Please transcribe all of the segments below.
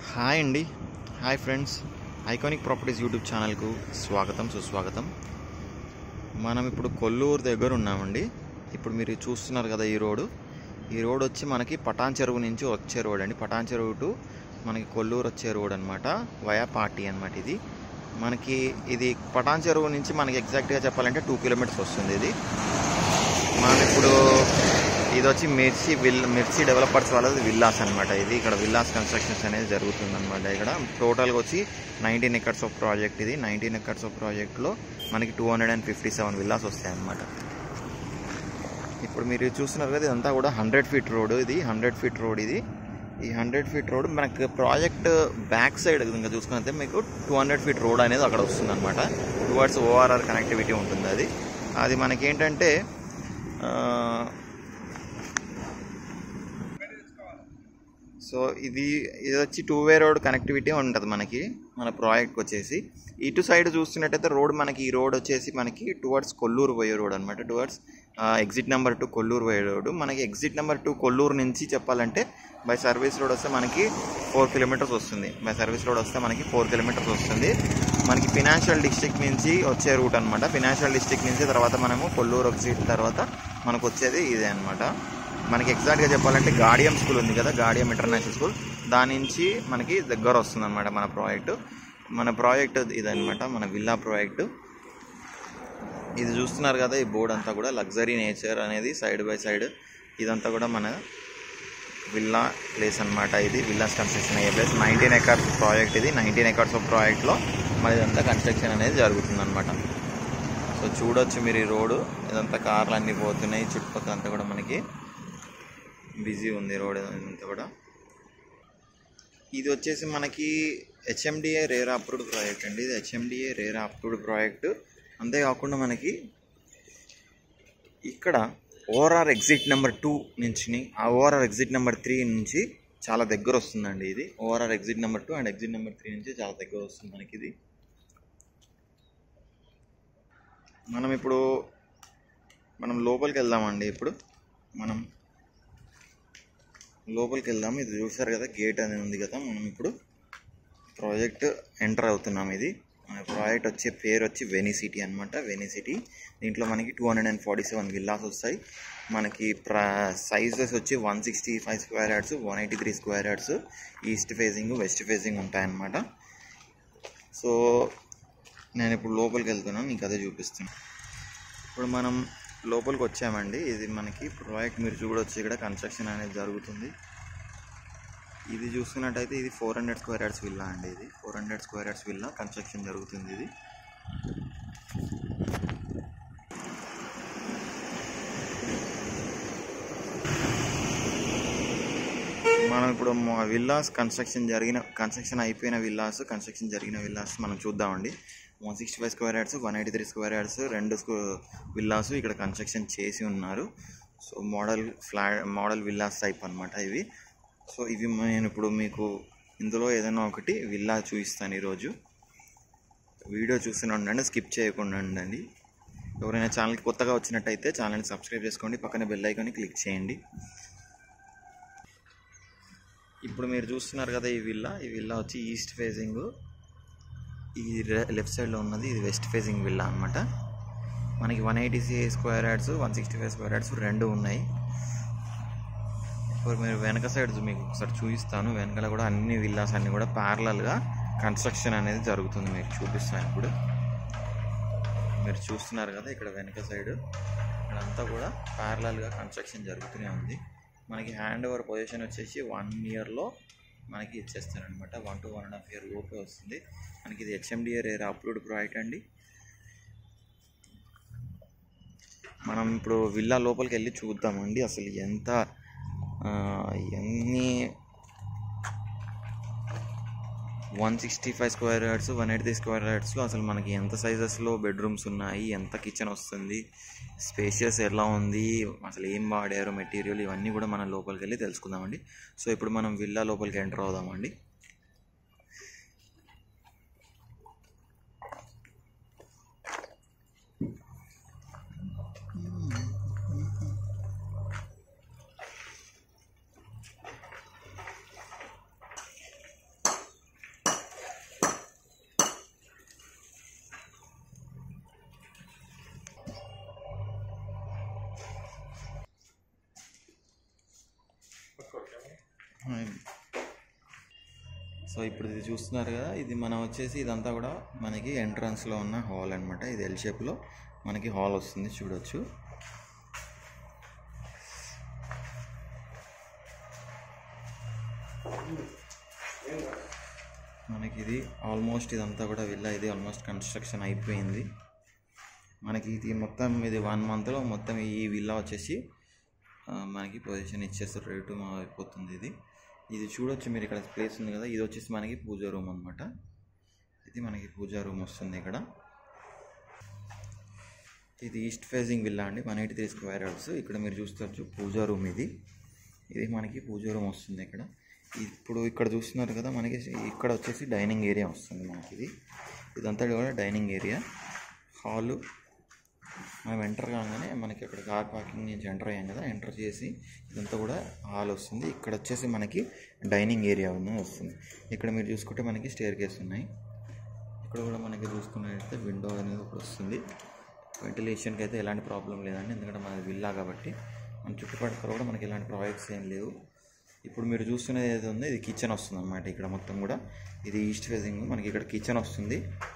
Hi అండి hi friends iconic properties YouTube ఛానల్కు స్వాగతం సుస్వాగతం మనం ఇప్పుడు కొల్లూరు దగ్గర ఉన్నామండి ఇప్పుడు మీరు చూస్తున్నారు కదా ఈ రోడ్డు ఈ రోడ్ వచ్చి మనకి పటాన్ చెరువు నుంచి వచ్చే రోడ్ అండి పటాన్ చెరువు టు మనకి కొల్లూరు వచ్చే రోడ్ అనమాట వయా పార్టీ అనమాట ఇది మనకి ఇది పటాన్ చెరువు నుంచి మనకి ఎగ్జాక్ట్గా చెప్పాలంటే టూ కిలోమీటర్స్ వస్తుంది ఇది మనం ఇప్పుడు ఇది వచ్చి మిర్చి విల్ మిర్చి డెవలపర్స్ వాళ్ళది విల్లాస్ అనమాట ఇది ఇక్కడ విల్లాస్ కన్స్ట్రక్షన్స్ అనేది జరుగుతుంది అనమాట ఇక్కడ టోటల్గా వచ్చి నైన్టీన్ ఎకర్స్ ఆఫ్ ప్రాజెక్ట్ ఇది నైన్టీన్ ఎకర్స్ ఆఫ్ ప్రాజెక్ట్లో మనకి two hundred and fifty seven villas వస్తాయి అనమాట ఇప్పుడు మీరు చూస్తున్నారు కదా ఇదంతా కూడా హండ్రెడ్ ఫీట్ రోడ్ ఇది హండ్రెడ్ ఫీట్ రోడ్ ఇది ఈ హండ్రెడ్ ఫీట్ రోడ్ మనకి ప్రాజెక్ట్ బ్యాక్ సైడ్ ఇంకా చూసుకున్నట్లయితే మీకు టూ హండ్రెడ్ ఫీట్ రోడ్ అనేది అక్కడ వస్తుంది అనమాట టువర్డ్స్ ఓఆర్ఆర్ కనెక్టివిటీ ఉంటుంది అది అది మనకి ఏంటంటే సో ఇది ఇది వచ్చి టూ వే రోడ్ కనెక్టివిటీ ఉంటుంది మనకి మన ప్రాజెక్ట్కి వచ్చేసి ఇటు సైడ్ చూస్తున్నట్టయితే రోడ్ మనకి ఈ రోడ్ వచ్చేసి మనకి టువర్డ్స్ కొల్లూరు పోయే రోడ్ అనమాట towards exit number two Kollur పోయే రోడ్ మనకి ఎగ్జిట్ నెంబర్ టూ కొల్లూరు నుంచి చెప్పాలంటే బై సర్వీస్ రోడ్ వస్తే మనకి ఫోర్ కిలోమీటర్స్ వస్తుంది బై సర్వీస్ రోడ్ వస్తే మనకి ఫోర్ కిలోమీటర్స్ వస్తుంది మనకి ఫినాన్షియల్ డిస్ట్రిక్ట్ నుంచి వచ్చే రూట్ అనమాట ఫినాన్షియల్ డిస్ట్రిక్ట్ నుంచి తర్వాత మనము కొల్లూరు ఎగ్జిట్ తర్వాత మనకు వచ్చేది ఇదే అనమాట మనకి ఎగ్జాక్ట్గా చెప్పాలంటే గాడియం స్కూల్ ఉంది కదా గాడియం ఇంటర్నేషనల్ స్కూల్ దాని నుంచి మనకి దగ్గర వస్తుంది అనమాట మన ప్రాజెక్టు మన ప్రాజెక్ట్ ఇదనమాట మన విల్లా ప్రాజెక్టు ఇది చూస్తున్నారు కదా ఈ బోర్డ్ అంతా కూడా లగ్జరీ నేచర్ అనేది సైడ్ బై సైడ్ ఇదంతా కూడా మన విల్లా ప్లేస్ అనమాట ఇది విల్లాస్ కన్స్ట్రక్షన్ అయ్యే ప్లేస్ నైన్టీన్ ఎకర్స్ ప్రాజెక్ట్ ఇది నైన్టీన్ ఎకర్స్ ఆఫ్ ప్రాజెక్ట్లో మన ఇదంతా కన్స్ట్రక్షన్ అనేది జరుగుతుంది అనమాట సో చూడొచ్చు మీరు ఈ రోడ్డు ఇదంతా కార్లు అన్నీ పోతున్నాయి చుట్టుపక్కల అంతా కూడా మనకి బిజీ ఉంది రోడ్ అంతా కూడా ఇది వచ్చేసి మనకి హెచ్ఎండిఏ రేర్ అప్రూవ్డ్ ప్రాజెక్ట్ అండి ఇది హెచ్ఎండిఏ రేర్ అప్రూవ్డ్ ప్రాజెక్ట్ అంతేకాకుండా మనకి ఇక్కడ ఓఆర్ఆర్ ఎగ్జిట్ నెంబర్ టూ నుంచి ఆ ఓఆర్ఆర్ ఎగ్జిట్ నెంబర్ త్రీ నుంచి చాలా దగ్గర వస్తుందండి ఇది O R R exit number two and exit number three నుంచి చాలా దగ్గర వస్తుంది మనకి ఇది మనం ఇప్పుడు మనం లోపలికి వెళ్దామండి ఇప్పుడు మనం లోపలికి వెళ్దాం ఇది చూసారు కదా గేట్ అనేది ఉంది కదా మనం ఇప్పుడు ప్రాజెక్ట్ ఎంటర్ అవుతున్నాం ఇది మన ప్రాజెక్ట్ వచ్చే పేరు వచ్చి వెనిసిటీ అనమాట వెనిసిటీ దీంట్లో మనకి two hundred and forty seven villas వస్తాయి మనకి ప్రా సైజెస్ వచ్చి one sixty five square yards one eighty three square yards east facing west facing ఉంటాయన్నమాట సో నేను ఇప్పుడు లోపలికి వెళ్తున్నాను మీకు అదే చూపిస్తున్నాను ఇప్పుడు మనం లోపలికి వచ్చామండి ఇది మనకి ప్రాజెక్ట్ మీరు చూడొచ్చు ఇక్కడ కన్స్ట్రక్షన్ అనేది జరుగుతుంది ఇది చూస్తున్నట్టయితే ఇది four hundred square yards villa అండి ఇది four hundred square yards villa construction జరుగుతుంది ఇది మనం ఇప్పుడు విల్లాస్ కన్స్ట్రక్షన్ జరిగిన కన్స్ట్రక్షన్ అయిపోయిన విల్లాస్ కన్స్ట్రక్షన్ జరిగిన విల్లాస్ మనం చూద్దామండి one sixty five square yards one eighty three square yards రెండు విల్లాస్ ఇక్కడ కన్స్ట్రక్షన్ చేసి ఉన్నారు సో మోడల్ ఫ్లా మోడల్ విల్లాస్ టైప్ అనమాట ఇవి సో ఇవి నేను ఇప్పుడు మీకు ఇందులో ఏదైనా ఒకటి విల్లా చూపిస్తాను ఈరోజు వీడియో చూస్తూనే ఉండండి స్కిప్ చేయకుండా ఉండండి ఎవరైనా ఛానల్కి కొత్తగా వచ్చినట్టయితే ఛానల్ని సబ్స్క్రైబ్ చేసుకోండి పక్కన బెల్ ఐకాన్ని క్లిక్ చేయండి ఇప్పుడు మీరు చూస్తున్నారు కదా ఈ విల్లా ఈ విల్లా వచ్చి ఈస్ట్ ఫేసింగ్ ఈ లెఫ్ట్ సైడ్లో ఉన్నది ఇది వెస్ట్ ఫేసింగ్ విల్లా అనమాట మనకి one eighty square yards one sixty five square yards రెండు ఉన్నాయి ఇప్పుడు మీరు వెనక సైడ్ మీకు ఒకసారి చూపిస్తాను వెనకాల కూడా అన్ని విల్లాస్ అన్నీ కూడా ప్యారలల్గా కన్స్ట్రక్షన్ అనేది జరుగుతుంది మీకు చూపిస్తాను ఇప్పుడు మీరు చూస్తున్నారు కదా ఇక్కడ వెనక సైడ్ ఇక్కడంతా కూడా ప్యారలల్గా కన్స్ట్రక్షన్ జరుగుతూనే ఉంది మనకి హ్యాండ్ ఓవర్ పొజిషన్ వచ్చేసి వన్ ఇయర్లో మనకి ఇచ్చేస్తారనమాట one to one and half year లోపే వస్తుంది మనకి ఇది హెచ్ఎండిఏ రేర్ అప్రూవ్డ్ ప్రాజెక్ట్ అండి మనం ఇప్పుడు విల్లా లోపలికి వెళ్ళి చూద్దామండి అసలు ఎంత ఎన్ని one sixty five square yards one eighty square యార్డ్స్లో అసలు మనకి ఎంత సైజెస్లో బెడ్రూమ్స్ ఉన్నాయి ఎంత కిచెన్ వస్తుంది స్పేషియస్ ఎలా ఉంది అసలు ఏం వాడారు మెటీరియల్ ఇవన్నీ కూడా మనం లోపలికి వెళ్ళి తెలుసుకుందామండి సో ఇప్పుడు మనం విల్లా లోపలికి ఎంటర్ అవుదామండి సో ఇప్పుడు ఇది చూస్తున్నారు కదా ఇది మనం వచ్చేసి ఇదంతా కూడా మనకి ఎంట్రన్స్లో ఉన్న హాల్ అనమాట ఇది ఎల్ షేప్లో మనకి హాల్ వస్తుంది చూడొచ్చు మనకి ఇది ఆల్మోస్ట్ ఇదంతా కూడా విల్లా ఇది ఆల్మోస్ట్ కన్స్ట్రక్షన్ అయిపోయింది మనకి ఇది మొత్తం ఇది వన్ మంత్లో మొత్తం ఈ విల్లా వచ్చేసి ఆ, మనకి పొజిషన్ ఇచ్చేస్తారు రేటు అయిపోతుంది ఇది ఇది చూడొచ్చు మీరు ఇక్కడ ప్లేస్ ఉంది కదా ఇది వచ్చేసి మనకి పూజా రూమ్ అనమాట ఇది మనకి పూజా రూమ్ వస్తుంది ఇక్కడ ఇది ఈస్ట్ ఫేసింగ్ విల్లా అండి one eighty three square yards ఇక్కడ మీరు చూస్తారు పూజా రూమ్ ఇది ఇది మనకి పూజా రూమ్ వస్తుంది ఇక్కడ ఇప్పుడు ఇక్కడ చూస్తున్నారు కదా మనకి ఇక్కడ వచ్చేసి డైనింగ్ ఏరియా వస్తుంది మనకి ఇది ఇదంతా కూడా డైనింగ్ ఏరియా హాలు మనం ఎంటర్ కాగానే మనకి అక్కడ కార్ పార్కింగ్ నుంచి ఎంటర్ అయ్యాం కదా ఎంటర్ చేసి ఇదంతా కూడా హాల్ వస్తుంది ఇక్కడ వచ్చేసి మనకి డైనింగ్ ఏరియా ఉంది వస్తుంది ఇక్కడ మీరు చూసుకుంటే మనకి స్టేర్ కేస్ ఉన్నాయి ఇక్కడ కూడా మనకి చూసుకున్నట్టయితే విండో అనేది ఒకటి వస్తుంది వెంటిలేషన్కి అయితే ఎలాంటి ప్రాబ్లం లేదండి ఎందుకంటే మనది విల్లా కాబట్టి మన చుట్టుపక్కల కూడా మనకి ఎలాంటి ప్రాజెక్ట్స్ ఏం లేవు ఇప్పుడు మీరు చూస్తున్నది ఏది ఉందో ఇది కిచెన్ వస్తుంది అనమాట ఇక్కడ మొత్తం కూడా ఇది ఈస్ట్ ఫేసింగ్ మనకి ఇక్కడ కిచెన్ వస్తుంది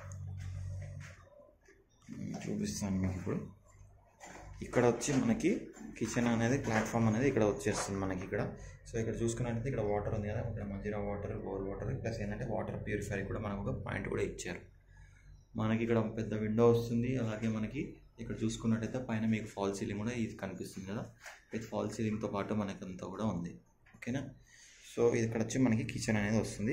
ఉమ్, చూపిస్తాను మీకు ఇప్పుడు ఇక్కడ వచ్చి మనకి కిచెన్ అనేది ప్లాట్ఫామ్ అనేది ఇక్కడ వచ్చేస్తుంది మనకి ఇక్కడ సో ఇక్కడ చూసుకున్నట్టయితే ఇక్కడ వాటర్ ఉంది కదా ఇక్కడ Manjira water bore water plus ఏంటంటే వాటర్ ప్యూరిఫైర్ కూడా మనకు ఒక పాయింట్ కూడా ఇచ్చారు మనకి ఇక్కడ పెద్ద విండో వస్తుంది అలాగే మనకి ఇక్కడ చూసుకున్నట్టయితే పైన మీకు ఫాల్ సీలింగ్ కూడా ఇది కనిపిస్తుంది కదా విత్ ఫాల్ సీలింగ్తో పాటు మనకి అంతా కూడా ఉంది ఓకేనా సో ఇది ఇక్కడ వచ్చి మనకి కిచెన్ అనేది వస్తుంది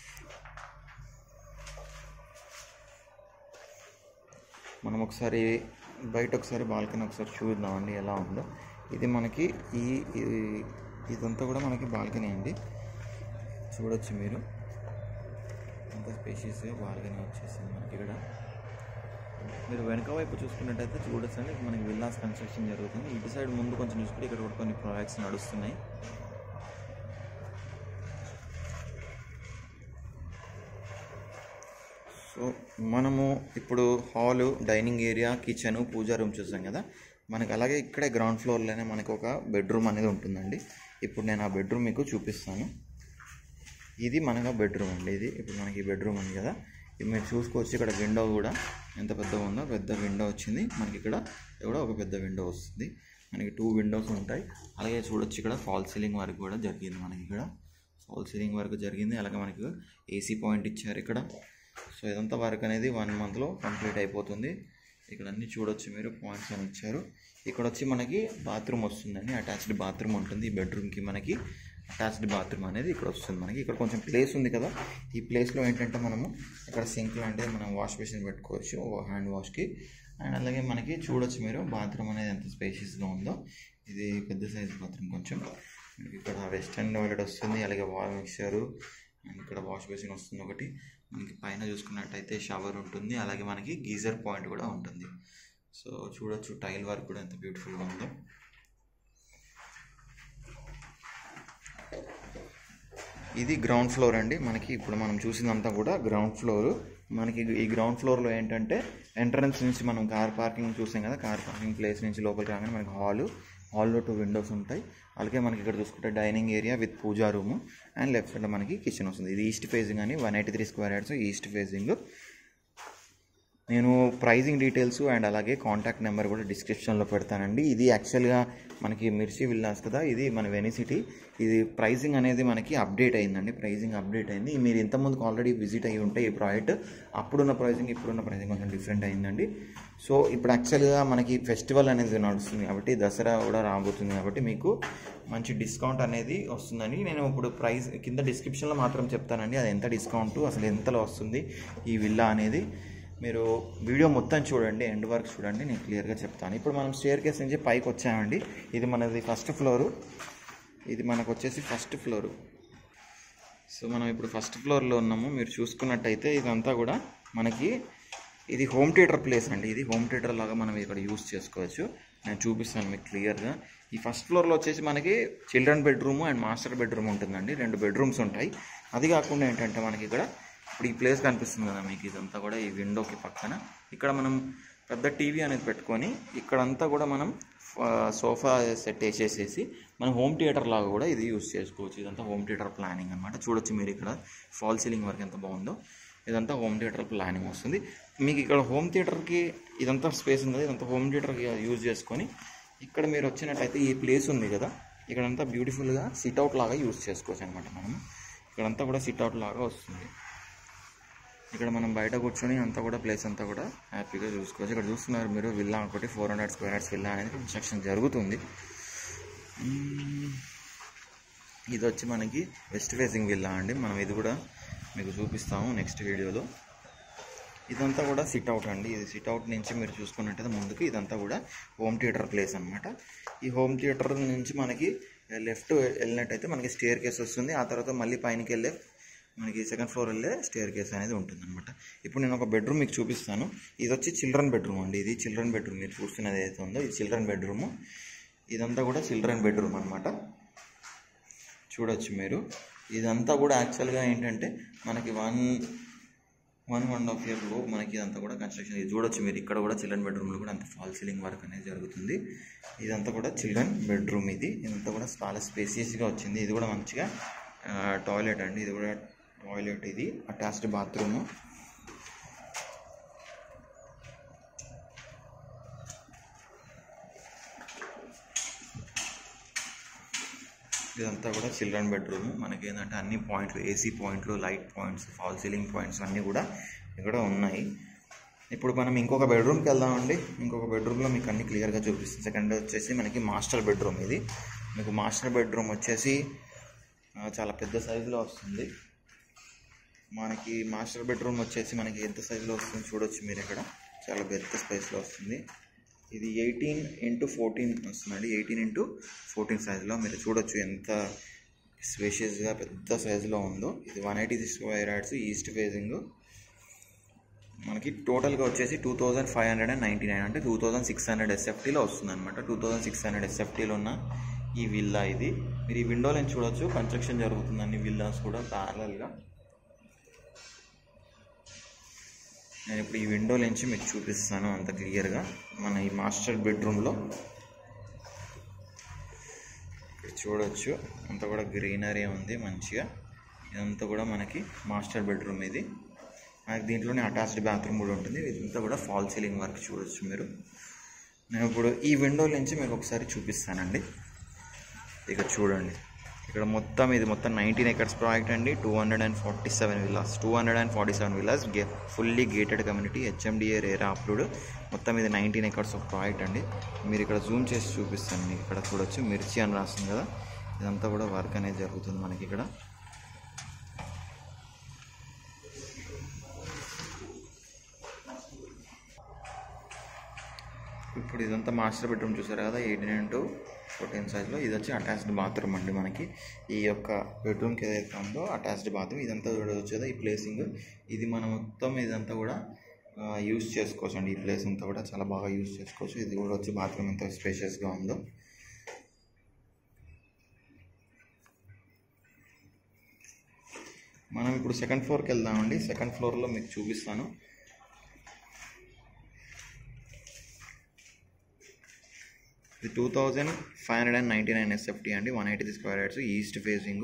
మనం ఒకసారి బయట ఒకసారి బాల్కనీ ఒకసారి చూద్దామండి ఎలా ఉందో ఇది మనకి ఈ ఈ- ఇదంతా కూడా మనకి బాల్కనీ అండి చూడొచ్చు మీరు ఎంత స్పేషియస్గా బాల్కనీ వచ్చేసింది మనకి ఇక్కడ మీరు వెనక వైపు చూసుకున్నట్టయితే చూడొచ్చండి మనకి విల్లాస్ కన్స్ట్రక్షన్ జరుగుతుంది ఇటు సైడ్ ముందు కొంచెం చూసుకుంటే ఇక్కడ కూడా కొన్ని ప్రాజెక్ట్స్ నడుస్తున్నాయి సో మనము ఇప్పుడు hall dining area kitchen pooja room చూసాం కదా మనకి అలాగే ఇక్కడే గ్రౌండ్ ఫ్లోర్లోనే మనకు ఒక బెడ్రూమ్ అనేది ఉంటుందండి ఇప్పుడు నేను ఆ బెడ్రూమ్ మీకు చూపిస్తాను ఇది మనకు బెడ్రూమ్ అండి ఇది ఇప్పుడు మనకి ఈ బెడ్రూమ్ ఉంది కదా ఇది మీరు చూసుకోవచ్చు ఇక్కడ విండో కూడా ఎంత పెద్దగా ఉందో పెద్ద విండో వచ్చింది మనకి ఇక్కడ కూడా ఒక పెద్ద విండో వస్తుంది మనకి టూ విండోస్ ఉంటాయి అలాగే చూడొచ్చు ఇక్కడ ఫాల్ సీలింగ్ వరకు కూడా జరిగింది మనకి ఇక్కడ ఫాల్ సీలింగ్ వరకు జరిగింది అలాగే మనకి ఏసీ పాయింట్ ఇచ్చారు ఇక్కడ సో ఇదంతా వర్క్ అనేది వన్ మంత్లో కంప్లీట్ అయిపోతుంది ఇక్కడ అన్ని చూడొచ్చు మీరు పాయింట్స్ అని ఇచ్చారు ఇక్కడ వచ్చి మనకి బాత్రూమ్ వస్తుందండి అటాచ్డ్ బాత్రూమ్ ఉంటుంది ఈ బెడ్రూమ్కి మనకి అటాచ్డ్ బాత్రూమ్ అనేది ఇక్కడ వస్తుంది మనకి ఇక్కడ కొంచెం ప్లేస్ ఉంది కదా ఈ ప్లేస్లో ఏంటంటే మనము ఇక్కడ సింక్ లాంటిది మనం వాష్ బేసిన్ పెట్టుకోవచ్చు హ్యాండ్ వాష్కి అండ్ అలాగే మనకి చూడొచ్చు మీరు బాత్రూమ్ అనేది ఎంత స్పేషియస్గా ఉందో ఇది పెద్ద సైజ్ బాత్రూమ్ కొంచెం మనకి ఇక్కడ వెస్టర్న్ టాయిలెట్ వస్తుంది అలాగే వాల్ మిక్సరు అండ్ ఇక్కడ వాష్ బేసిన్ వస్తుంది ఒకటి మనకి పైన చూసుకున్నట్టయితే షవర్ ఉంటుంది అలాగే మనకి గీజర్ పాయింట్ కూడా ఉంటుంది సో చూడొచ్చు టైల్ వర్క్ కూడా ఎంత బ్యూటిఫుల్గా ఉందో ఇది గ్రౌండ్ ఫ్లోర్ అండి మనకి ఇప్పుడు మనం చూసిందంతా కూడా గ్రౌండ్ ఫ్లోర్ మనకి ఈ గ్రౌండ్ ఫ్లోర్లో ఏంటంటే ఎంట్రన్స్ నుంచి మనం కార్ పార్కింగ్ చూసాం కదా కార్ పార్కింగ్ ప్లేస్ నుంచి లోపలికి రాగానే మనకి హాలు హాల్లో టూ విండోస్ ఉంటాయి అలాగే మనకి ఇక్కడ చూసుకుంటే dining area with pooja room and left side మనకి కిచెన్ వస్తుంది ఇది ఈస్ట్ ఫేసింగ్ అని one eighty three square yards east facing నేను ప్రైజింగ్ డీటెయిల్స్ అండ్ అలాగే కాంటాక్ట్ నెంబర్ కూడా డిస్క్రిప్షన్లో పెడతానండి ఇది యాక్చువల్గా మనకి మిర్చి విల్లాస్ కదా ఇది మన వెనిసిటీ ఇది ప్రైజింగ్ అనేది మనకి అప్డేట్ అయిందండి ప్రైజింగ్ అప్డేట్ అయింది మీరు ఇంతకుముందుకు ఆల్రెడీ విజిట్ అయ్యి ఉంటే ఈ ప్రాజెక్ట్ అప్పుడున్న ప్రైజింగ్ ఇప్పుడున్న ప్రైజింగ్ కొంచెం డిఫరెంట్ అయిందండి సో ఇప్పుడు యాక్చువల్గా మనకి ఫెస్టివల్ అనేది నడుస్తుంది కాబట్టి దసరా కూడా రాబోతుంది కాబట్టి మీకు మంచి డిస్కౌంట్ అనేది వస్తుందండి నేను ఇప్పుడు ప్రైస్ కింద డిస్క్రిప్షన్లో మాత్రం చెప్తానండి అది ఎంత డిస్కౌంట్ అసలు ఎంతలో వస్తుంది ఈ విల్లా అనేది మీరు వీడియో మొత్తం చూడండి ఎండ్ వరకు చూడండి నేను క్లియర్గా చెప్తాను ఇప్పుడు మనం స్టేర్ కేస్ నుంచి పైకి వచ్చామండి ఇది మనది ఫస్ట్ ఫ్లోరు ఇది మనకు వచ్చేసి ఫస్ట్ ఫ్లోరు సో మనం ఇప్పుడు ఫస్ట్ ఫ్లోర్లో ఉన్నాము మీరు చూసుకున్నట్టయితే ఇదంతా కూడా మనకి ఇది హోమ్ థియేటర్ ప్లేస్ అండి ఇది హోమ్ థియేటర్ లాగా మనం ఇక్కడ యూస్ చేసుకోవచ్చు నేను చూపిస్తాను మీకు క్లియర్గా ఈ ఫస్ట్ ఫ్లోర్లో వచ్చేసి మనకి children bedroom and master bedroom ఉంటుందండి రెండు బెడ్రూమ్స్ ఉంటాయి అది కాకుండా ఏంటంటే మనకి ఇక్కడ ఇప్పుడు ఈ ప్లేస్ కనిపిస్తుంది కదా మీకు ఇదంతా కూడా ఈ విండోకి పక్కన ఇక్కడ మనం పెద్ద టీవీ అనేది పెట్టుకొని ఇక్కడంతా కూడా మనం ఆ, సోఫా సెట్ వేసేసేసి మనం హోమ్ థియేటర్ లాగా కూడా ఇది యూస్ చేసుకోవచ్చు ఇదంతా హోమ్ థియేటర్ ప్లానింగ్ అనమాట చూడొచ్చు మీరు ఇక్కడ ఫాల్ సీలింగ్ వర్క్ ఎంత బాగుందో ఇదంతా హోమ్ థియేటర్ ప్లానింగ్ వస్తుంది మీకు ఇక్కడ హోమ్ థియేటర్కి ఇదంతా స్పేస్ ఉంది కదా ఇదంతా హోమ్ థియేటర్కి యూజ్ చేసుకొని ఇక్కడ మీరు వచ్చినట్టయితే ఈ ప్లేస్ ఉంది కదా ఇక్కడంతా బ్యూటిఫుల్గా సిట్అవుట్ లాగా యూజ్ చేసుకోవచ్చు అనమాట మనం ఇక్కడంతా కూడా సిట్అవుట్ లాగా వస్తుంది ఇక్కడ మనం బయట కూర్చొని అంతా కూడా ప్లేస్ అంతా కూడా హ్యాపీగా చూసుకోవచ్చు ఇక్కడ చూస్తున్నారు మీరు విల్లా ఒకటి four hundred square yards villa అనేది కన్స్ట్రక్షన్ జరుగుతుంది మ్మ్. ఇది వచ్చి మనకి వెస్ట్ ఫేసింగ్ విల్లా అండి మనం ఇది కూడా మీకు చూపిస్తాము నెక్స్ట్ వీడియోలో ఇదంతా కూడా సిట్ అవుట్ అండి ఇది సిట్ అవుట్ నుంచి మీరు చూసుకున్నట్టయితే ముందుకు ఇదంతా కూడా హోమ్ థియేటర్ ప్లేస్ అనమాట ఈ హోమ్ థియేటర్ నుంచి మనకి లెఫ్ట్ వెళ్ళినట్టయితే మనకి స్టేర్ కేస్ వస్తుంది ఆ తర్వాత మళ్ళీ పైనకి వెళ్ళే మనకి సెకండ్ ఫ్లోర్ వెళ్ళే స్టేర్ కేస్ అనేది ఉంటుంది అనమాట ఇప్పుడు నేను ఒక బెడ్రూమ్ మీకు చూపిస్తాను ఇది వచ్చి చిల్డ్రన్ బెడ్రూమ్ అండి ఇది చిల్డ్రన్ బెడ్రూమ్ మీరు చూస్తున్నది ఏదైతే ఉందో ఇది చిల్డ్రన్ బెడ్రూమ్ ఇదంతా కూడా చిల్డ్రన్ బెడ్రూమ్ అనమాట చూడొచ్చు మీరు ఇదంతా కూడా యాక్చువల్గా ఏంటంటే మనకి వన్ వన్ వన్ హాఫ్ ఇయర్లో మనకి ఇదంతా కూడా కన్స్ట్రక్షన్ ఇది చూడొచ్చు మీరు ఇక్కడ కూడా చిల్డ్రన్ బెడ్రూమ్లో కూడా అంత ఫాల్ సీలింగ్ వర్క్ అనేది జరుగుతుంది ఇదంతా కూడా చిల్డ్రన్ బెడ్రూమ్ ఇది ఇదంతా కూడా చాలా స్పేసియస్గా వచ్చింది ఇది కూడా మంచిగా టాయిలెట్ అండి ఇది కూడా టాయిలెట్ ఇది అటాచ్డ్ బాత్రూమ్ ఇదంతా కూడా చిల్డ్రన్ బెడ్రూమ్ మనకి ఏంటంటే అన్ని పాయింట్లు ఏసీ పాయింట్లు light points fall ceiling points అన్నీ కూడా ఇక్కడ ఉన్నాయి ఇప్పుడు మనం ఇంకొక బెడ్రూమ్కి వెళ్దామండి ఇంకొక బెడ్రూమ్లో మీకు అన్ని క్లియర్గా చూపిస్తుంది సెకండ్ వచ్చేసి మనకి మాస్టర్ బెడ్రూమ్ ఇది మీకు మాస్టర్ బెడ్రూమ్ వచ్చేసి ఆ, చాలా పెద్ద సైజులో వస్తుంది మనకి మాస్టర్ బెడ్రూమ్ వచ్చేసి మనకి ఎంత సైజులో వస్తుంది చూడొచ్చు మీరు ఇక్కడ చాలా పెద్ద స్పేస్లో వస్తుంది ఇది ఎయిటీన్ ఇంటూ ఫోర్టీన్ వస్తుందండి ఎయిటీన్ ఇంటూ ఫోర్టీన్ సైజులో మీరు చూడొచ్చు ఎంత స్పేషియస్గా పెద్ద సైజులో ఉందో ఇది one eighty six five yards east facing మనకి టోటల్గా వచ్చేసి two thousand five hundred and ninety nine అంటే టూ థౌజండ్ సిక్స్ హండ్రెడ్ ఎస్ఎఫ్టీలో వస్తుంది అనమాట టూ థౌజండ్ సిక్స్ హండ్రెడ్ ఎస్ఎఫ్టీలో ఉన్న ఈ విల్లా ఇది మీరు ఈ విండోలో నుంచి చూడొచ్చు కన్స్ట్రక్షన్ జరుగుతుంది అన్ని విల్లాస్ కూడా ప్యారలల్గా నేను ఇప్పుడు ఈ విండో నుంచి మీకు చూపిస్తాను అంత క్లియర్గా మన ఈ మాస్టర్ బెడ్రూమ్లో ఇక్కడ చూడొచ్చు అంతా కూడా గ్రీనరీ ఉంది మంచిగా ఇదంతా కూడా మనకి మాస్టర్ బెడ్రూమ్ ఇది మనకి దీంట్లోనే అటాచ్డ్ బాత్రూమ్ కూడా ఉంటుంది ఇదంతా కూడా ఫాల్ సీలింగ్ వర్క్ చూడొచ్చు మీరు నేను ఇప్పుడు ఈ విండో నుంచి మీకు ఒకసారి చూపిస్తానండి ఇక చూడండి ఇక్కడ మొత్తం ఇది మొత్తం నైన్టీన్ ఎకర్స్ ప్రాజెక్ట్ అండి two hundred and forty seven villas two hundred and forty seven villas గే fully gated community HMDA RERA approved మొత్తం ఇది నైన్టీన్ ఎకర్స్ ఆఫ్ ప్రాజెక్ట్ అండి మీరు ఇక్కడ జూమ్ చేసి చూపిస్తాను మీకు ఇక్కడ చూడొచ్చు మిర్చి అని రాస్తుంది కదా ఇదంతా కూడా వర్క్ అనేది జరుగుతుంది మనకి ఇక్కడ ఇప్పుడు ఇదంతా మాస్టర్ బెడ్రూమ్ చూసారు కదా ఎయిటీన్ ఇంటూ ఫోర్టీన్ సైజ్లో ఇది వచ్చి అటాచ్డ్ బాత్రూమ్ అండి మనకి ఈ యొక్క బెడ్రూమ్కి ఏదైతే ఉందో అటాచ్డ్ బాత్రూమ్ ఇదంతా చూడవచ్చు కదా ఈ ప్లేసింగ్ ఇది మనం మొత్తం ఇదంతా కూడా యూస్ చేసుకోవచ్చు అండి ఈ ప్లేస్ అంతా కూడా చాలా బాగా యూస్ చేసుకోవచ్చు ఇది కూడా వచ్చి బాత్రూమ్ ఎంత స్పేషియస్గా ఉందో మనం ఇప్పుడు సెకండ్ ఫ్లోర్కి వెళ్దామండి సెకండ్ ఫ్లోర్లో మీకు చూపిస్తాను ఇది two thousand five hundred and ninety nine SFT అండి one eighty square yards east facing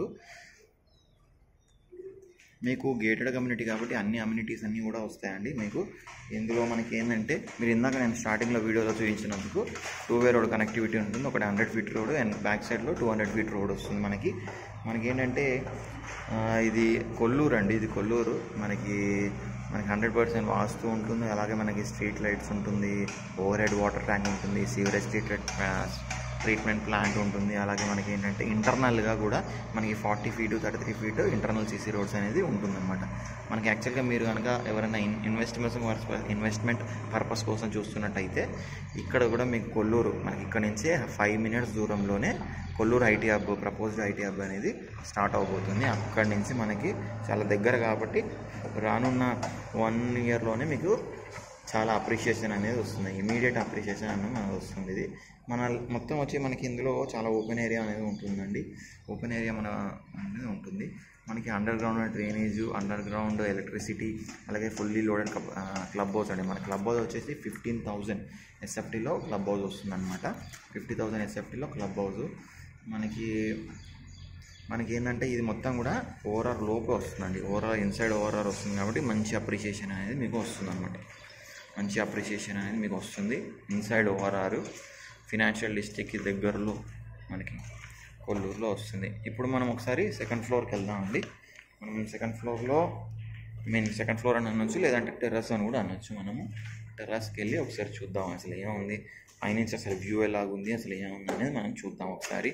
మీకు గేటెడ్ కమ్యూనిటీ కాబట్టి అన్ని అమ్యూనిటీస్ అన్నీ కూడా వస్తాయండి మీకు ఇందులో మనకి ఏంటంటే మీరు ఇందాక నేను స్టార్టింగ్లో వీడియోలో చూపించినందుకు టూ వే రోడ్ కనెక్టివిటీ ఉంటుంది ఒకటి hundred feet road and back సైడ్లో టూ హండ్రెడ్ ఫీట్ రోడ్ వస్తుంది మనకి మనకి ఏంటంటే ఆ, ఇది కొల్లూరు అండి ఇది కొల్లూరు మనకి మనకి హండ్రెడ్ పర్సెంట్ వాస్తు ఉంటుంది అలాగే మనకి స్ట్రీట్ లైట్స్ ఉంటుంది ఓవర్ హెడ్ వాటర్ ట్యాంక్ ఉంటుంది సీవరేజ్ ట్రీటెడ్ ట్రీట్మెంట్ ప్లాంట్ ఉంటుంది అలాగే మనకి ఏంటంటే ఇంటర్నల్గా కూడా మనకి forty feet thirty three feet internal CC roads అనేది ఉంటుందన్నమాట మనకి యాక్చువల్గా మీరు కనుక ఎవరైనా ఇన్ ఇన్వెస్ట్మెంట్స్ ఇన్వెస్ట్మెంట్ పర్పస్ కోసం చూస్తున్నట్టయితే ఇక్కడ కూడా మీకు కొల్లూరు మనకి ఇక్కడ నుంచే ఫైవ్ మినిట్స్ దూరంలోనే Kollur IT hub proposed IT hub అనేది స్టార్ట్ అవబోతుంది అక్కడి నుంచి మనకి చాలా దగ్గర కాబట్టి రానున్న వన్ ఇయర్లోనే మీకు చాలా అప్రిషియేషన్ అనేది వస్తుంది ఇమీడియట్ అప్రిషియేషన్ అనేది మనకు వస్తుంది ఇది మన మొత్తం వచ్చి మనకి ఇందులో చాలా ఓపెన్ ఏరియా అనేది ఉంటుందండి ఓపెన్ ఏరియా మన అనేది ఉంటుంది మనకి underground drainage underground electricity అలాగే fully loaded club club house అండి మన క్లబ్ హౌస్ వచ్చేసి ఫిఫ్టీన్ థౌజండ్ ఎస్ఎఫ్టీలో క్లబ్ హౌస్ వస్తుందన్నమాట ఫిఫ్టీ థౌజండ్ ఎస్ఎఫ్టీలో క్లబ్ హౌస్ మనకి మనకి ఏంటంటే ఇది మొత్తం కూడా ఓవరాల్ లోపే వస్తుందండి ఓవరాల్ ఇన్సైడ్ ఓవరాల్ వస్తుంది కాబట్టి మంచి అప్రిషియేషన్ అనేది మీకు వస్తుంది అనమాట మంచి అప్రిషియేషన్ అనేది మీకు వస్తుంది ఇన్సైడ్ ఓవరాల్ ఫినాన్షియల్ డిస్ట్రిక్ట్కి దగ్గరలో మనకి కొల్లూరులో వస్తుంది ఇప్పుడు మనం ఒకసారి సెకండ్ ఫ్లోర్కి వెళ్దామండి మనం సెకండ్ ఫ్లోర్లో మీన్ సెకండ్ ఫ్లోర్ అని అనొచ్చు లేదంటే టెర్రస్ అని కూడా అనొచ్చు మనము టెర్రస్కి వెళ్ళి ఒకసారి చూద్దాం అసలు ఏముంది పైనుంచి అసలు వ్యూ ఎలాగుంది అసలు ఏముంది అనేది మనం చూద్దాం ఒకసారి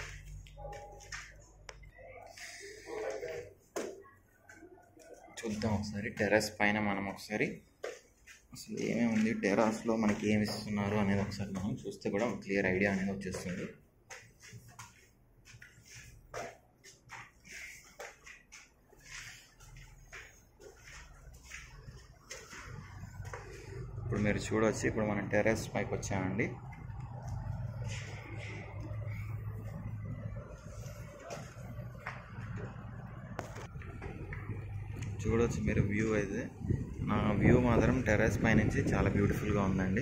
చూద్దాం ఒకసారి టెర్రస్ పైన మనం ఒకసారి అసలు ఏమేమి ఉంది టెర్రస్లో మనకి ఏమి ఇస్తున్నారు అనేది ఒకసారి మనం చూస్తే కూడా క్లియర్ ఐడియా అనేది వచ్చేస్తుంది ఇప్పుడు మీరు చూడవచ్చు ఇప్పుడు మనం టెర్రస్ పైకి వచ్చామండి చూడవచ్చు మీరు వ్యూ అయితే నా వ్యూ మాత్రం టెర్రస్ పై నుంచి చాలా బ్యూటిఫుల్గా ఉందండి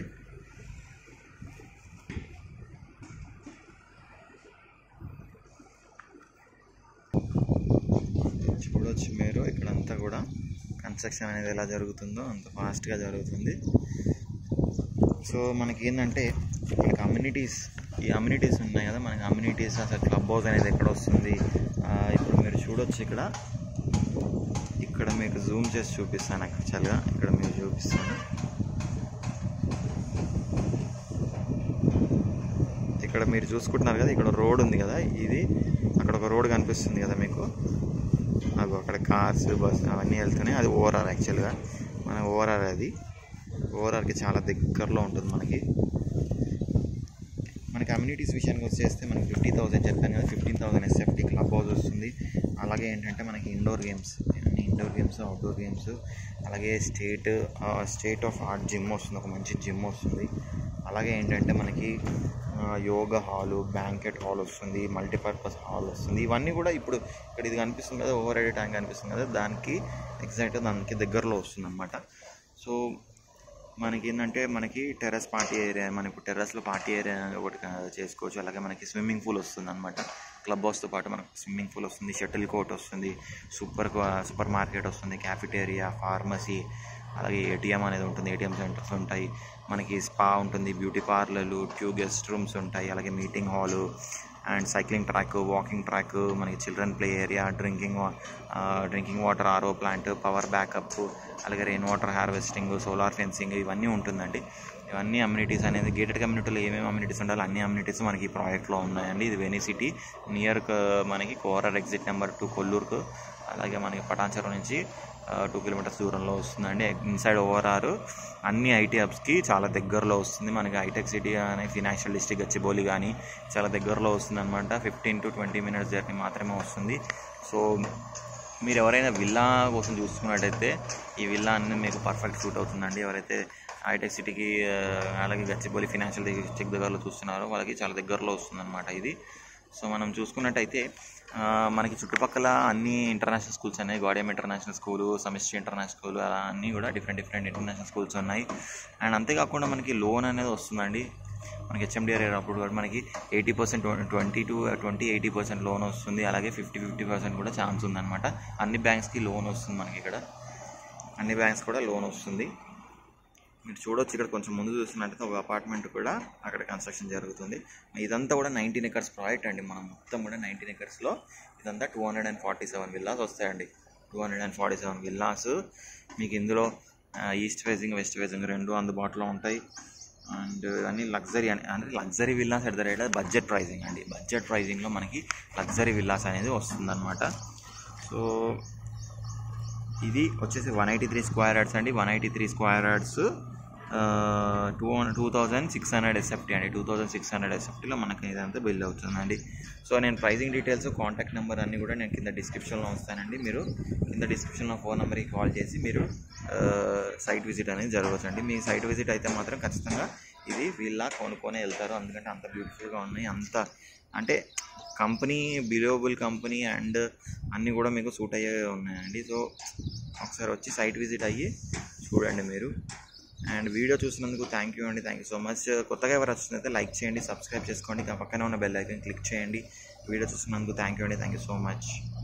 చూడవచ్చు మీరు ఇక్కడంతా కూడా కన్స్ట్రక్షన్ అనేది ఎలా జరుగుతుందో అంత ఫాస్ట్గా జరుగుతుంది సో మనకి ఏంటంటే మనకి అమ్యూనిటీస్ ఈ అమ్యూనిటీస్ ఉన్నాయి కదా మనకి అమ్యూనిటీస్ అసలు క్లబ్ హౌస్ అనేది ఎక్కడ వస్తుంది ఆ, ఇప్పుడు మీరు చూడొచ్చు ఇక్కడ ఇక్కడ మీకు జూమ్ చేసి చూపిస్తాను యాక్చువల్గా ఇక్కడ మీకు చూపిస్తాను ఇక్కడ మీరు చూసుకుంటున్నారు కదా ఇక్కడ రోడ్ ఉంది కదా ఇది అక్కడ ఒక రోడ్ కనిపిస్తుంది కదా మీకు నాకు అక్కడ కార్స్ బస్ అవన్నీ వెళ్తున్నాయి అది ఓవరాల్ యాక్చువల్గా మన ఓవరాల్ అది ఓవరాల్కి చాలా దగ్గరలో ఉంటుంది మనకి మన కమ్యూనిటీస్ విషయానికి వచ్చేస్తే మనకి ఫిఫ్టీ థౌసండ్ చెప్పాను కదా fifteen thousand SFT club house వస్తుంది అలాగే ఏంటంటే మనకి ఇండోర్ గేమ్స్ అన్ని ఇండోర్ గేమ్స్ అవుట్డోర్ గేమ్స్ అలాగే state state of art gym వస్తుంది ఒక మంచి జిమ్ వస్తుంది అలాగే ఏంటంటే మనకి ఆ, యోగా హాలు బ్యాంకెట్ హాల్ వస్తుంది మల్టీపర్పస్ హాల్ వస్తుంది ఇవన్నీ కూడా ఇప్పుడు ఇక్కడ ఇది కనిపిస్తుంది కదా ఓవర్ హెడ్ ట్యాంక్ కనిపిస్తుంది కదా దానికి ఎగ్జాక్ట్గా దానికి దగ్గరలో వస్తుంది అనమాట సో మనకి ఏంటంటే మనకి టెర్రస్ పార్టీ ఏరియా మన ఇప్పుడు టెర్రస్లో పార్టీ ఏరియా ఒకటి కా- చేసుకోవచ్చు అలాగే మనకి స్విమ్మింగ్ పూల్ వస్తుంది అనమాట క్లబ్ హౌస్తో పాటు మనకు స్విమ్మింగ్ పూల్ వస్తుంది షటిల్ కోర్ట్ వస్తుంది సూపర్ సూపర్ మార్కెట్ వస్తుంది క్యాఫిటేరియా ఫార్మసీ అలాగే ఏటీఎం అనేది ఉంటుంది ఏటీఎం సెంటర్స్ ఉంటాయి మనకి స్పా ఉంటుంది బ్యూటీ పార్లర్లు ట్యూ గెస్ట్ రూమ్స్ ఉంటాయి అలాగే meeting hall and cycling track walking track మనకి children play area drinking drinking water RO plant power backup అలాగే rain water harvesting solar fencing ఇవన్నీ ఉంటుందండి ఇవన్నీ అమ్యూనిటీస్ అనేది గేటెడ్ కమ్యూనిటీలో ఏమేమి అమ్యూనిటీస్ ఉండాలో అన్ని అమ్యూనిటీస్ మనకి ఈ ప్రాజెక్ట్లో ఉన్నాయండి ఇది వెనీ సిటీ నియర్ మనకి కోరర్ ఎగ్జిట్ నెంబర్ టూ కొల్లూరుకు అలాగే మనకి పటాన్చెరు నుంచి టూ కిలోమీటర్స్ దూరంలో వస్తుందండి ఇన్సైడ్ ఓవరాల్ అన్ని ఐటీ హబ్స్కి చాలా దగ్గరలో వస్తుంది మనకి హైటెక్ సిటీ కానీ ఫినాన్షియల్ డిస్ట్రిక్ట్ గచ్చిబౌలి కానీ చాలా దగ్గరలో వస్తుంది అనమాట fifteen to twenty minutes journey మాత్రమే వస్తుంది సో మీరు ఎవరైనా విల్లా కోసం చూసుకున్నట్టయితే ఈ విల్లా అనేది మీకు పర్ఫెక్ట్ సూట్ అవుతుందండి ఎవరైతే హైటెక్ సిటీకి ఆ, అలాగే గచ్చిబౌలి ఫినాన్షియల్ డిస్ట్రిక్ట్ దగ్గరలో చూస్తున్నారో వాళ్ళకి చాలా దగ్గరలో వస్తుందన్నమాట ఇది సో మనం చూసుకున్నట్టయితే ఆ, మనకి చుట్టుపక్కల అన్ని ఇంటర్నేషనల్ స్కూల్స్ ఉన్నాయి గోడియం ఇంటర్నేషనల్ స్కూలు సమిస్ట్రీ ఇంటర్నేషనల్ స్కూల్ అలా అన్నీ కూడా డిఫరెంట్ డిఫరెంట్ ఇంటర్నేషనల్ స్కూల్స్ ఉన్నాయి అండ్ అంతేకాకుండా మనకి లోన్ అనేది వస్తుందండి మనకి హెచ్ఎండిఆర్ అప్పుడు కూడా మనకి eighty percent twenty to twenty eighty percent loan వస్తుంది అలాగే ఫిఫ్టీ ఫిఫ్టీ పర్సెంట్ కూడా ఛాన్స్ ఉందన్నమాట అన్ని బ్యాంక్స్కి లోన్ వస్తుంది మనకి ఇక్కడ అన్ని బ్యాంక్స్ కూడా లోన్ వస్తుంది మీరు చూడొచ్చు ఇక్కడ కొంచెం ముందు చూసినట్టయితే ఒక అపార్ట్మెంట్ కూడా అక్కడ కన్స్ట్రక్షన్ జరుగుతుంది ఇదంతా కూడా నైన్టీన్ ఎకర్స్ ప్రాజెక్ట్ అండి మనం మొత్తం కూడా నైన్టీన్ ఎకర్స్లో ఇదంతా two hundred and forty seven villas వస్తాయండి two hundred and forty seven villas మీకు ఇందులో ఈస్ట్ ఫేసింగ్ వెస్ట్ ఫేసింగ్ రెండు అందుబాటులో ఉంటాయి అండ్ అన్ని లగ్జరీ అని అంటే luxury villas at the rate budget pricing అండి బడ్జెట్ ప్రైజింగ్లో మనకి లగ్జరీ విల్లాస్ అనేది వస్తుందన్నమాట సో ఇది వచ్చేసి one eighty three square yards అండి one eighty three square yards two two thousand six hundred SFT అండి టూ థౌజండ్ సిక్స్ హండ్రెడ్ ఎస్ఎఫ్టీలో మనకి ఇదంతా బిల్ అవుతుందండి సో నేను ప్రైజింగ్ డీటెయిల్స్ కాంటాక్ట్ నెంబర్ అన్నీ కూడా నేను కింద డిస్క్రిప్షన్లో ఉంస్తానండి మీరు కింద డిస్క్రిప్షన్లో ఫోన్ నెంబర్కి కాల్ చేసి మీరు సైట్ విజిట్ అనేది జరగవచ్చండి మీ సైట్ విజిట్ అయితే మాత్రం ఖచ్చితంగా ఇది వీళ్ళ కొనుక్కొని వెళ్తారు ఎందుకంటే అంత బ్యూటిఫుల్గా ఉన్నాయి అంత అంటే కంపెనీ బిలోబుల్ కంపెనీ అండ్ అన్నీ కూడా మీకు సూట్ అయ్యే ఉన్నాయండి సో ఒకసారి వచ్చి సైట్ విజిట్ అయ్యి చూడండి మీరు అండ్ వీడియో చూసినందుకు థ్యాంక్ యూ అండి థ్యాంక్ యూ సో మచ్ కొత్తగా ఎవరు వస్తుందైతే లైక్ చేయండి సబ్స్క్రైబ్ చేసుకోండి ఇంకా పక్కనే ఉన్న బెల్ ఐకన్ క్లిక్ చేయండి వీడియో చూసినందుకు థ్యాంక్ యూ అండి థ్యాంక్ యూ సో మచ్